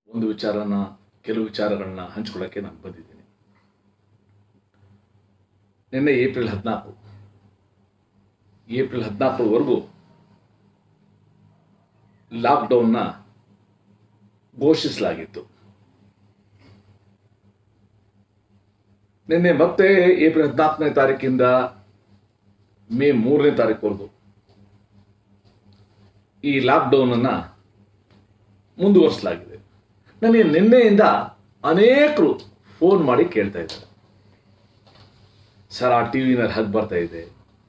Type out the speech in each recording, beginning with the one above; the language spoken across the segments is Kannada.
ಒಂದು ವಿಚಾರನ ಕೆಲವು ವಿಚಾರಗಳನ್ನ ಹಂಚ್ಕೊಳ್ಳೋಕ್ಕೆ ನಾನು ಬಂದಿದ್ದೀನಿ ನಿನ್ನೆ ಏಪ್ರಿಲ್ ಹದಿನಾಲ್ಕು ಏಪ್ರಿಲ್ ಹದಿನಾಲ್ಕರವರೆಗೂ ಲಾಕ್ಡೌನ್ನ ಘೋಷಿಸಲಾಗಿತ್ತು ನಿನ್ನೆ ಮತ್ತೆ ಏಪ್ರಿಲ್ ಹದಿನಾಲ್ಕನೇ ತಾರೀಕಿಂದ ಮೇ ಮೂರನೇ ತಾರೀಕುವರೆಗೂ ಈ ಲಾಕ್ಡೌನ್ ಅನ್ನ ಮುಂದುವರಿಸಲಾಗಿದೆ ನನಗೆ ನಿನ್ನೆಯಿಂದ ಅನೇಕರು ಫೋನ್ ಮಾಡಿ ಕೇಳ್ತಾ ಇದ್ದಾರೆ ಸರ್ ಆ ಟಿ ವಿನಲ್ಲಿ ಹಗ್ ಬರ್ತಾ ಇದೆ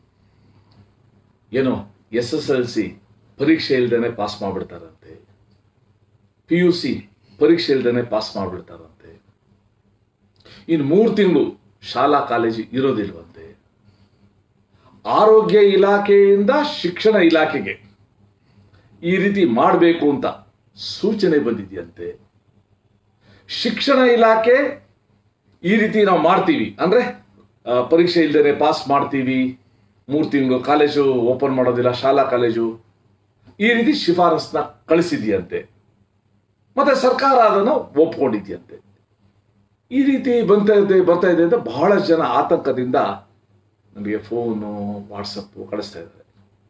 ಏನೋ ಎಸ್ ಎಸ್ ಎಲ್ ಸಿ ಪರೀಕ್ಷೆ ಇಲ್ದೇನೆ ಪಾಸ್ ಮಾಡಿಬಿಡ್ತಾರಂತೆ ಪಿ ಯು ಸಿ ಪರೀಕ್ಷೆ ಇಲ್ದೇನೆ ಪಾಸ್ ಮಾಡಿಬಿಡ್ತಾರಂತೆ ಇನ್ನು ಮೂರು ತಿಂಗಳು ಶಾಲಾ ಕಾಲೇಜು ಇರೋದಿಲ್ವಂತೆ ಆರೋಗ್ಯ ಇಲಾಖೆಯಿಂದ ಶಿಕ್ಷಣ ಇಲಾಖೆಗೆ ಈ ರೀತಿ ಮಾಡಬೇಕು ಅಂತ ಸೂಚನೆ ಬಂದಿದೆಯಂತೆ ಶಿಕ್ಷಣ ಇಲಾಖೆ ಈ ರೀತಿ ನಾವು ಮಾಡ್ತೀವಿ ಅಂದ್ರೆ ಆ, ಪರೀಕ್ಷೆ ಇಲ್ದೇನೆ ಪಾಸ್ ಮಾಡ್ತೀವಿ ಮೂರು ತಿಂಗಳು ಕಾಲೇಜು ಓಪನ್ ಮಾಡೋದಿಲ್ಲ ಶಾಲಾ ಕಾಲೇಜು ಈ ರೀತಿ ಶಿಫಾರಸ್ನ ಕಳಿಸಿದೆಯಂತೆ ಮತ್ತೆ ಸರ್ಕಾರ ಅದನ್ನು ಒಪ್ಕೊಂಡಿದೆಯಂತೆ ಈ ರೀತಿ ಬಂತಾ ಇದೆ ಬರ್ತಾ ಇದೆ ಅಂತ ಬಹಳ ಜನ ಆತಂಕದಿಂದ ನಮಗೆ ಫೋನು ವಾಟ್ಸಪ್ ಕಳಿಸ್ತಾ ಇದ್ದಾರೆ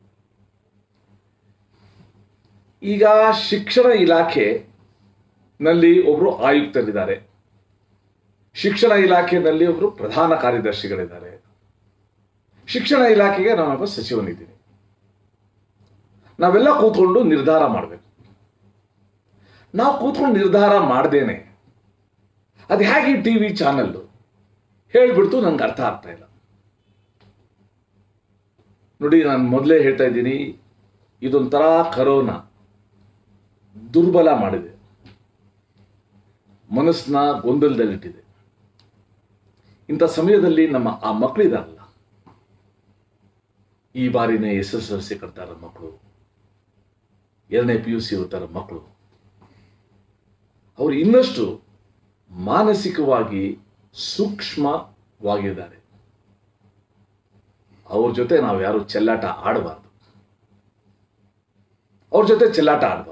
ಈಗ ಶಿಕ್ಷಣ ಇಲಾಖೆ ನಲ್ಲಿ ಒಬ್ರು ಆಯುಕ್ತರಿದ್ದಾರೆ ಶಿಕ್ಷಣ ಇಲಾಖೆಯಲ್ಲಿ ಒಬ್ರು ಪ್ರಧಾನ ಕಾರ್ಯದರ್ಶಿಗಳಿದ್ದಾರೆ ಶಿಕ್ಷಣ ಇಲಾಖೆಗೆ ನಾನೊಬ್ಬ ಸಚಿವನಿದ್ದೀನಿ ನಾವೆಲ್ಲ ಕೂತ್ಕೊಂಡು ನಿರ್ಧಾರ ಮಾಡಬೇಕು ನಾವು ಕೂತ್ಕೊಂಡು ನಿರ್ಧಾರ ಮಾಡ್ದೇನೆ ಅದು ಹೇಗೆ ಟಿ ವಿ ಚಾನಲ್ ಹೇಳ್ಬಿಡ್ತು ನನ್ಗೆ ಅರ್ಥ ಆಗ್ತಾ ಇಲ್ಲ ನೋಡಿ ನಾನು ಮೊದಲೇ ಹೇಳ್ತಾ ಇದ್ದೀನಿ ಇದೊಂಥರ ಕರೋನಾ ದುರ್ಬಲ ಮಾಡಿದೆ ಮನಸ್ಸನ್ನ ಗೊಂದಲದಲ್ಲಿಟ್ಟಿದೆ ಇಂಥ ಸಮಯದಲ್ಲಿ ನಮ್ಮ ಆ ಮಕ್ಕಳಿದಾರಲ್ಲ ಈ ಬಾರಿನೇ ಎಸ್ ಎಸ್ ಎಲ್ ಸಿ ಕಟ್ತಾರ ಮಕ್ಕಳು ಎರಡನೇ ಪಿ ಯು ಸಿ ಓದ್ತಾರ ಮಕ್ಕಳು ಅವರು ಇನ್ನಷ್ಟು ಮಾನಸಿಕವಾಗಿ ಸೂಕ್ಷ್ಮವಾಗಿದ್ದಾರೆ ಅವ್ರ ಜೊತೆ ನಾವು ಯಾರು ಚೆಲ್ಲಾಟ ಆಡಬಾರ್ದು ಅವ್ರ ಜೊತೆ ಚೆಲ್ಲಾಟ ಆಡಬಾರ್ದು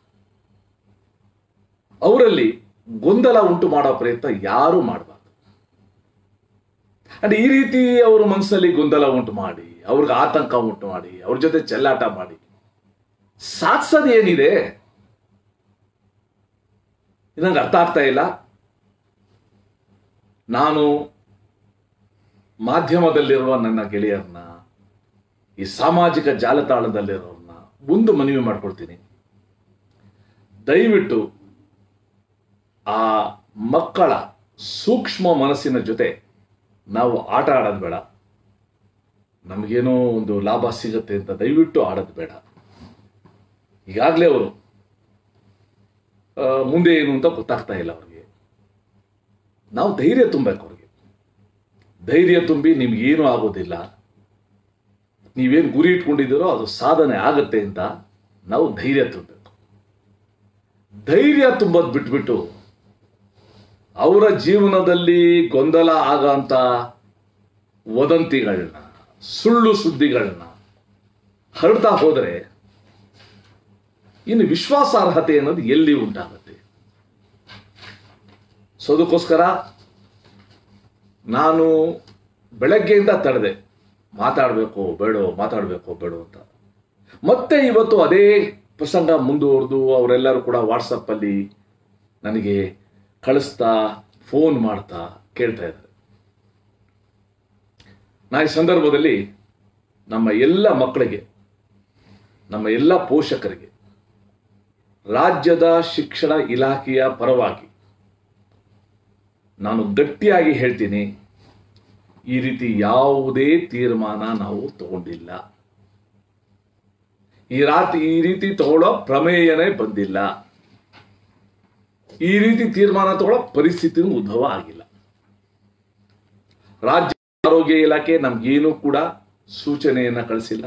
ಅವರಲ್ಲಿ ಗೊಂದಲ ಉಂಟು ಮಾಡೋ ಪ್ರಯತ್ನ ಯಾರು ಮಾಡಬಾರ್ದು ಅಂಡ್ ಈ ರೀತಿ ಅವ್ರ ಮನಸ್ಸಲ್ಲಿ ಗೊಂದಲ ಉಂಟು ಮಾಡಿ ಅವ್ರಿಗೆ ಆತಂಕ ಉಂಟು ಮಾಡಿ ಅವ್ರ ಜೊತೆ ಚೆಲ್ಲಾಟ ಮಾಡಿ ಸಾಧಿಸೋದು ಏನಿದೆ ನಂಗೆ ಅರ್ಥ ಆಗ್ತಾ ಇಲ್ಲ ನಾನು ಮಾಧ್ಯಮದಲ್ಲಿರುವ ನನ್ನ ಗೆಳೆಯರನ್ನ ಈ ಸಾಮಾಜಿಕ ಜಾಲತಾಣದಲ್ಲಿರೋರನ್ನ ಒಂದು ಮನವಿ ಮಾಡ್ಕೊಳ್ತೀನಿ ದಯವಿಟ್ಟು ಆ ಮಕ್ಕಳ ಸೂಕ್ಷ್ಮ ಮನಸ್ಸಿನ ಜೊತೆ ನಾವು ಆಟ ಆಡೋದು ಬೇಡ ನಮಗೇನೋ ಒಂದು ಲಾಭ ಸಿಗುತ್ತೆ ಅಂತ ದಯವಿಟ್ಟು ಆಡೋದು ಬೇಡ ಈಗಾಗಲೇ ಅವರು ಆ, ಮುಂದೆ ಏನು ಅಂತ ಗೊತ್ತಾಗ್ತಾ ಇಲ್ಲ ಅವ್ರಿಗೆ ನಾವು ಧೈರ್ಯ ತುಂಬಬೇಕು ಅವ್ರಿಗೆ ಧೈರ್ಯ ತುಂಬಿ ನಿಮ್ಗೇನು ಆಗೋದಿಲ್ಲ ನೀವೇನು ಗುರಿ ಇಟ್ಕೊಂಡಿದ್ದೀರೋ ಅದು ಸಾಧನೆ ಆಗತ್ತೆ ಅಂತ ನಾವು ಧೈರ್ಯ ತುಂಬಬೇಕು ಧೈರ್ಯ ತುಂಬೋದು ಬಿಟ್ಬಿಟ್ಟು ಅವರ ಜೀವನದಲ್ಲಿ ಗೊಂದಲ ಆಗಂತ ವದಂತಿಗಳನ್ನ ಸುಳ್ಳು ಸುದ್ದಿಗಳನ್ನ ಹರಡ್ತಾ ಹೋದರೆ ಇನ್ನು ವಿಶ್ವಾಸಾರ್ಹತೆ ಅನ್ನೋದು ಎಲ್ಲಿ ಉಂಟಾಗುತ್ತೆ ಸೊ ಅದಕ್ಕೋಸ್ಕರ ನಾನು ಬೆಳಗ್ಗೆಯಿಂದ ತಡೆದೆ ಮಾತಾಡಬೇಕು ಬೇಡೋ ಮಾತಾಡಬೇಕು ಬೇಡೋ ಅಂತ ಮತ್ತೆ ಇವತ್ತು ಅದೇ ಪ್ರಸಂಗ ಮುಂದುವರೆದು ಅವರೆಲ್ಲರೂ ಕೂಡ ವಾಟ್ಸಪ್ಪಲ್ಲಿ ನನಗೆ ಕಳಿಸ್ತಾ ಫೋನ್ ಮಾಡ್ತಾ ಕೇಳ್ತಾ ಇದ್ದಾರೆ ನಾ ಈ ಸಂದರ್ಭದಲ್ಲಿ ನಮ್ಮ ಎಲ್ಲ ಮಕ್ಕಳಿಗೆ ನಮ್ಮ ಎಲ್ಲ ಪೋಷಕರಿಗೆ ರಾಜ್ಯದ ಶಿಕ್ಷಣ ಇಲಾಖೆಯ ಪರವಾಗಿ ನಾನು ಗಟ್ಟಿಯಾಗಿ ಹೇಳ್ತೀನಿ ಈ ರೀತಿ ಯಾವುದೇ ತೀರ್ಮಾನ ನಾವು ತಗೊಂಡಿಲ್ಲ ಈ ರಾತ್ರಿ ಈ ರೀತಿ ತಗೊಳ್ಳೋ ಪ್ರಮೇಯನೇ ಬಂದಿಲ್ಲ ಈ ರೀತಿ ತೀರ್ಮಾನ ತಗೊಳ್ಳೋ ಪರಿಸ್ಥಿತಿನೂ ಉದ್ಭವ ಆಗಿಲ್ಲ ರಾಜ್ಯ ಆರೋಗ್ಯ ಇಲಾಖೆ ನಮ್ಗೇನು ಕೂಡ ಸೂಚನೆಯನ್ನ ಕಳಿಸಿಲ್ಲ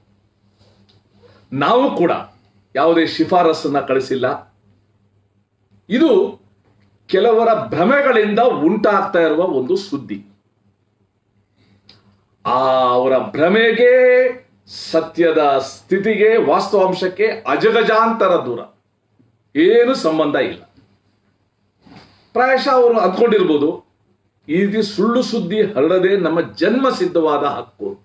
ನಾವು ಕೂಡ ಯಾವುದೇ ಶಿಫಾರಸನ್ನ ಕಳಿಸಿಲ್ಲ ಇದು ಕೆಲವರ ಭ್ರಮೆಗಳಿಂದ ಉಂಟಾಗ್ತಾ ಇರುವ ಒಂದು ಸುದ್ದಿ ಆ ಅವರ ಭ್ರಮೆಗೆ ಸತ್ಯದ ಸ್ಥಿತಿಗೆ ವಾಸ್ತವಾಂಶಕ್ಕೆ ಅಜಗಜಾಂತರ ದೂರ ಏನು ಸಂಬಂಧ ಇಲ್ಲ ಪ್ರಾಯಶಃ ಅವರು ಅಂದ್ಕೊಂಡಿರ್ಬೋದು ಈ ರೀತಿ ಸುಳ್ಳು ಸುದ್ದಿ ಹರಡದೆ ನಮ್ಮ ಜನ್ಮ ಸಿದ್ಧವಾದ ಹಕ್ಕು ಅಂತ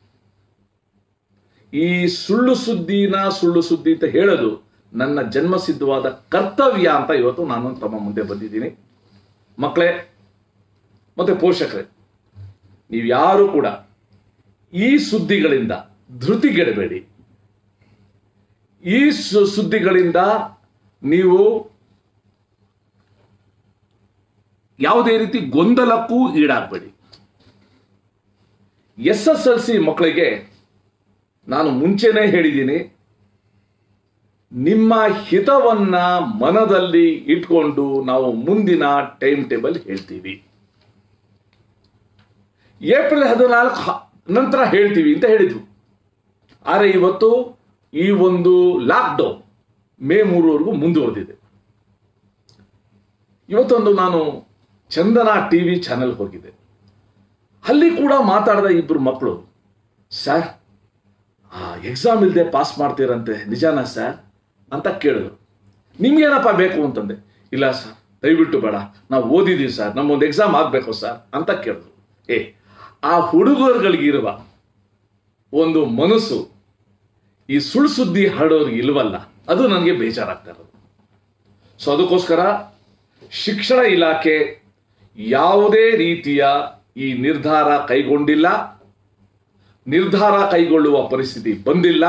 ಈ ಸುಳ್ಳು ಸುದ್ದಿನ ಸುಳ್ಳು ಸುದ್ದಿ ಅಂತ ಹೇಳೋದು ನನ್ನ ಜನ್ಮ ಸಿದ್ಧವಾದ ಕರ್ತವ್ಯ ಅಂತ ಇವತ್ತು ನಾನು ತಮ್ಮ ಮುಂದೆ ಬಂದಿದ್ದೀನಿ ಮಕ್ಕಳೇ ಮತ್ತೆ ಪೋಷಕರೇ ನೀವು ಯಾರು ಕೂಡ ಈ ಸುದ್ದಿಗಳಿಂದ ಧೃತಿಗೆಡಬೇಡಿ ಈ ಸು- ಸುದ್ದಿಗಳಿಂದ ನೀವು ಯಾವುದೇ ರೀತಿ ಗೊಂದಲಕ್ಕೂ ಈಡಾಗಬೇಡಿ ಎಸ್ ಎಸ್ ಎಲ್ ಸಿ ಮಕ್ಕಳಿಗೆ ನಾನು ಮುಂಚೆನೇ ಹೇಳಿದ್ದೀನಿ ನಿಮ್ಮ ಹಿತವನ್ನ ಮನದಲ್ಲಿ ಇಟ್ಕೊಂಡು ನಾವು ಮುಂದಿನ ಟೈಮ್ ಟೇಬಲ್ ಹೇಳ್ತೀವಿ ಏಪ್ರಿಲ್ ಹದಿನಾಲ್ಕು ಹ- ನಂತರ ಹೇಳ್ತೀವಿ ಅಂತ ಹೇಳಿದ್ವು ಆದರೆ ಇವತ್ತು ಈ ಒಂದು ಲಾಕ್ಡೌನ್ ಮೇ ಮೂರವರೆಗೂ ಮುಂದುವರೆದಿದೆ ಇವತ್ತೊಂದು ನಾನು ಚಂದನ ಟಿವಿ ಚಾನೆಲ್ ಹೋಗಿದ್ದೆ ಅಲ್ಲಿ ಕೂಡ ಮಾತಾಡಿದ ಇಬ್ರು ಮಕ್ಕಳು ಸರ್ ಎಕ್ಸಾಮ್ ಇಲ್ಲದೆ ಪಾಸ್ ಮಾಡ್ತೀರಂತೆ ನಿಜಾನಾ ಸರ್ ಅಂತ ಕೇಳಿದ್ರು ನಿಮ್ಗೇನಪ್ಪ ಬೇಕು ಅಂತಂದೆ ಇಲ್ಲ ಸರ್ ದಯವಿಟ್ಟು ಬೇಡ ನಾವು ಓದಿದೀವಿ ಸರ್ ನಮ್ಮೊಂದು ಎಕ್ಸಾಮ್ ಆಗಬೇಕು ಸರ್ ಅಂತ ಕೇಳಿದ್ರು ಏ ಆ ಹುಡುಗರುಗಳಿಗಿರುವ ಒಂದು ಮನಸ್ಸು ಈ ಸುಳ್ಳು ಸುದ್ದಿ ಹರಡೋರಿಗೆ ಇಲ್ವಲ್ಲ ಅದು ನನಗೆ ಬೇಜಾರಾಗ್ತಾ ಇರೋದು ಸೊ ಅದಕ್ಕೋಸ್ಕರ ಶಿಕ್ಷಣ ಇಲಾಖೆ ಯಾವುದೇ ರೀತಿಯ ಈ ನಿರ್ಧಾರ ಕೈಗೊಂಡಿಲ್ಲ ನಿರ್ಧಾರ ಕೈಗೊಳ್ಳುವ ಪರಿಸ್ಥಿತಿ ಬಂದಿಲ್ಲ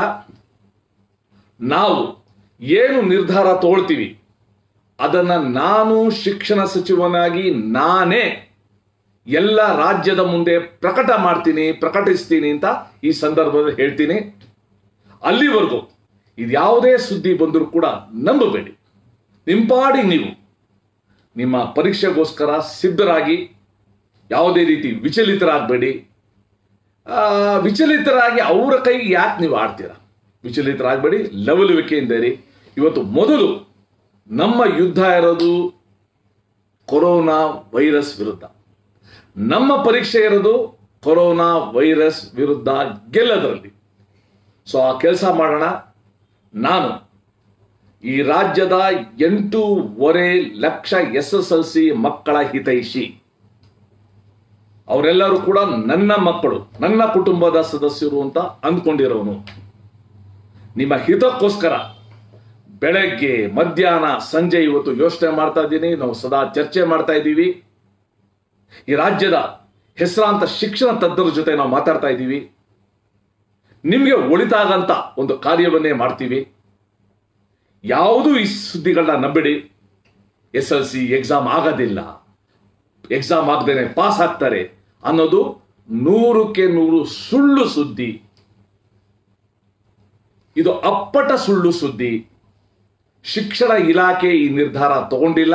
ನಾವು ಏನು ನಿರ್ಧಾರ ತಗೊಳ್ತೀವಿ ಅದನ್ನ ನಾನು ಶಿಕ್ಷಣ ಸಚಿವನಾಗಿ ನಾನೇ ಎಲ್ಲ ರಾಜ್ಯದ ಮುಂದೆ ಪ್ರಕಟ ಮಾಡ್ತೀನಿ ಪ್ರಕಟಿಸ್ತೀನಿ ಅಂತ ಈ ಸಂದರ್ಭದಲ್ಲಿ ಹೇಳ್ತೀನಿ ಅಲ್ಲಿವರೆಗೂ ಇದ್ಯಾವುದೇ ಸುದ್ದಿ ಬಂದರೂ ಕೂಡ ನಂಬಬೇಡಿ ನಿಂಪಾಡಿ ನೀವು ನಿಮ್ಮ ಪರೀಕ್ಷೆಗೋಸ್ಕರ ಸಿದ್ಧರಾಗಿ ಯಾವುದೇ ರೀತಿ ವಿಚಲಿತರಾಗಬೇಡಿ ಆ, ವಿಚಲಿತರಾಗಿ ಅವರ ಕೈಗೆ ಯಾಕೆ ನೀವು ಆಡ್ತೀರಾ ವಿಚಲಿತರಾಗಬೇಡಿ ಲವಲವಿಕೆಯಿಂದ ಇರಿ ಇವತ್ತು ಮೊದಲು ನಮ್ಮ ಯುದ್ಧ ಇರೋದು ಕೊರೋನಾ ವೈರಸ್ ವಿರುದ್ಧ ನಮ್ಮ ಪರೀಕ್ಷೆ ಇರೋದು ಕೊರೋನಾ ವೈರಸ್ ವಿರುದ್ಧ ಗೆಲ್ಲದರಲ್ಲಿ ಸೊ ಆ ಕೆಲಸ ಮಾಡೋಣ ನಾನು ಈ ರಾಜ್ಯದ ಎಂಟೂವರೆ ಲಕ್ಷ ಎಸ್ ಎಸ್ ಎಲ್ ಸಿ ಮಕ್ಕಳ ಹಿತೈಷಿ ಅವರೆಲ್ಲರೂ ಕೂಡ ನನ್ನ ಮಕ್ಕಳು ನನ್ನ ಕುಟುಂಬದ ಸದಸ್ಯರು ಅಂತ ಅಂದ್ಕೊಂಡಿರೋನು ನಿಮ್ಮ ಹಿತಕ್ಕೋಸ್ಕರ ಬೆಳಗ್ಗೆ ಮಧ್ಯಾಹ್ನ ಸಂಜೆ ಇವತ್ತು ಯೋಚನೆ ಮಾಡ್ತಾ ಇದ್ದೀನಿ ನಾವು ಸದಾ ಚರ್ಚೆ ಮಾಡ್ತಾ ಇದ್ದೀವಿ ಈ ರಾಜ್ಯದ ಹೆಸರಾಂತ ಶಿಕ್ಷಣ ತಜ್ಞರ ಜೊತೆ ನಾವು ಮಾತಾಡ್ತಾ ಇದ್ದೀವಿ ನಿಮಗೆ ಒಳಿತಾಗಂತ ಒಂದು ಕಾರ್ಯವನ್ನೇ ಮಾಡ್ತೀವಿ ಯಾವುದೂ ಈ ಸುದ್ದಿಗಳನ್ನ ನಂಬಿಡಿ ಎಸ್ ಎಲ್ ಸಿ ಎಕ್ಸಾಮ್ ಆಗೋದಿಲ್ಲ ಎಕ್ಸಾಮ್ ಆಗದೇನೆ ಪಾಸ್ ಆಗ್ತಾರೆ ಅನ್ನೋದು ನೂರಕ್ಕೆ ನೂರು ಸುಳ್ಳು ಸುದ್ದಿ ಇದು ಅಪ್ಪಟ ಸುಳ್ಳು ಸುದ್ದಿ ಶಿಕ್ಷಣ ಇಲಾಖೆ ಈ ನಿರ್ಧಾರ ತಗೊಂಡಿಲ್ಲ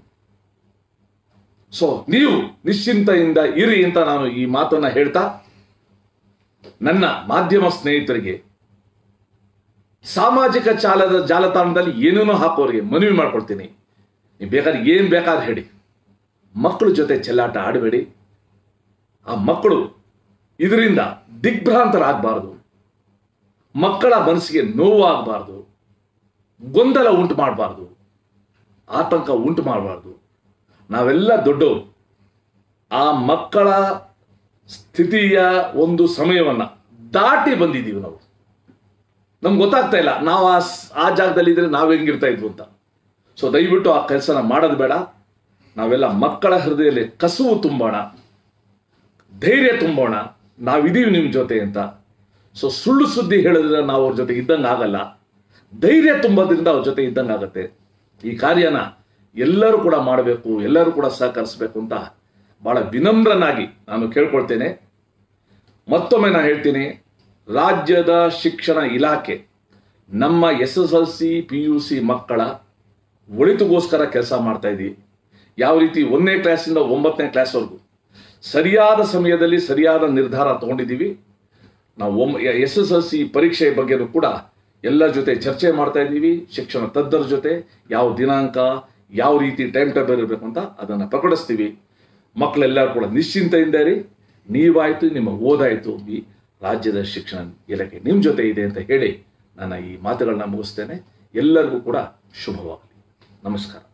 ಸೊ ನೀವು ನಿಶ್ಚಿಂತೆಯಿಂದ ಇರಿ ಅಂತ ನಾನು ಈ ಮಾತನ್ನ ಹೇಳ್ತಾ ನನ್ನ ಮಾಧ್ಯಮ ಸ್ನೇಹಿತರಿಗೆ ಸಾಮಾಜಿಕ ಜಾಲದ ಜಾಲತಾಣದಲ್ಲಿ ಏನೇನೋ ಹಾಕೋರಿಗೆ ಮನವಿ ಮಾಡ್ಕೊಳ್ತೀನಿ ನೀವು ಬೇಕಾದ್ರೆ ಏನ್ ಬೇಕಾದ್ರೆ ಹೇಳಿ ಮಕ್ಕಳ ಜೊತೆ ಚೆಲ್ಲಾಟ ಆಡಬೇಡಿ ಆ ಮಕ್ಕಳು ಇದರಿಂದ ದಿಗ್ಭ್ರಾಂತರಾಗಬಾರದು ಮಕ್ಕಳ ಮನಸ್ಸಿಗೆ ನೋವು ಆಗಬಾರ್ದು ಗೊಂದಲ ಉಂಟು ಮಾಡಬಾರ್ದು ಆತಂಕ ಉಂಟು ಮಾಡಬಾರ್ದು ನಾವೆಲ್ಲ ದೊಡ್ಡವರು ಆ ಮಕ್ಕಳ ಸ್ಥಿತಿಯ ಒಂದು ಸಮಯವನ್ನ ದಾಟಿ ಬಂದಿದ್ದೀವಿ ನಾವು ನಮ್ಗೆ ಗೊತ್ತಾಗ್ತಾ ಇಲ್ಲ ನಾವು ಆ ಸ್- ಆ ಜಾಗದಲ್ಲಿ ಇದ್ರೆ ನಾವು ಹೆಂಗಿರ್ತಾ ಇದ್ವು ಅಂತ ಸೊ ದಯವಿಟ್ಟು ಆ ಕೆಲಸನ ಮಾಡೋದು ಬೇಡ ನಾವೆಲ್ಲ ಮಕ್ಕಳ ಹೃದಯದಲ್ಲಿ ಕಸುವು ತುಂಬೋಣ ಧೈರ್ಯ ತುಂಬೋಣ ನಾವಿದೀವಿ ನಿಮ್ಮ ಜೊತೆ ಅಂತ ಸೊ ಸುಳ್ಳು ಸುದ್ದಿ ಹೇಳಿದ್ರೆ ನಾವು ಅವ್ರ ಜೊತೆ ಇದ್ದಂಗೆ ಆಗಲ್ಲ ಧೈರ್ಯ ತುಂಬೋದ್ರಿಂದ ಅವ್ರ ಜೊತೆ ಇದ್ದಂಗೆ ಆಗತ್ತೆ ಈ ಕಾರ್ಯನ ಎಲ್ಲರೂ ಕೂಡ ಮಾಡಬೇಕು ಎಲ್ಲರೂ ಕೂಡ ಸಹಕರಿಸಬೇಕು ಅಂತ ಬಹಳ ವಿನಮ್ರನಾಗಿ ನಾನು ಕೇಳ್ಕೊಳ್ತೇನೆ ಮತ್ತೊಮ್ಮೆ ನಾನು ಹೇಳ್ತೀನಿ ರಾಜ್ಯದ ಶಿಕ್ಷಣ ಇಲಾಖೆ ನಮ್ಮ S S L C P U C ಮಕ್ಕಳ ಒಳಿತುಗೋಸ್ಕರ ಕೆಲಸ ಮಾಡ್ತಾ ಇದ್ದೀವಿ ಯಾವ ರೀತಿ ಒಂದನೇ ಕ್ಲಾಸಿಂದ ಒಂಬತ್ತನೇ ಕ್ಲಾಸ್ವರೆಗೂ ಸರಿಯಾದ ಸಮಯದಲ್ಲಿ ಸರಿಯಾದ ನಿರ್ಧಾರ ತಗೊಂಡಿದ್ದೀವಿ ನಾವು ಒಮ್ ಎಸ್ ಎಸ್ ಎಲ್ ಸಿ ಪರೀಕ್ಷೆ ಬಗ್ಗೆನೂ ಕೂಡ ಎಲ್ಲರ ಜೊತೆ ಚರ್ಚೆ ಮಾಡ್ತಾ ಇದ್ದೀವಿ ಶಿಕ್ಷಣ ತಜ್ಞರ ಜೊತೆ ಯಾವ ದಿನಾಂಕ ಯಾವ ರೀತಿ ಟೈಮ್ ಟೇಬಲ್ ಇರಬೇಕು ಅಂತ ಅದನ್ನು ಪ್ರಕಟಿಸ್ತೀವಿ ಮಕ್ಕಳೆಲ್ಲರೂ ಕೂಡ ನಿಶ್ಚಿಂತೆಯಿಂದ ಇರಿ ನೀವಾಯ್ತು ನಿಮ್ಮ ಓದಾಯ್ತು ಈ ರಾಜ್ಯದ ಶಿಕ್ಷಣ ಇಲಾಖೆ ನಿಮ್ಮ ಜೊತೆ ಇದೆ ಅಂತ ಹೇಳಿ ನನ್ನ ಈ ಮಾತುಗಳನ್ನ ಮುಗಿಸ್ತೇನೆ ಎಲ್ಲರಿಗೂ ಕೂಡ ಶುಭವಾಗಲಿ ನಮಸ್ಕಾರ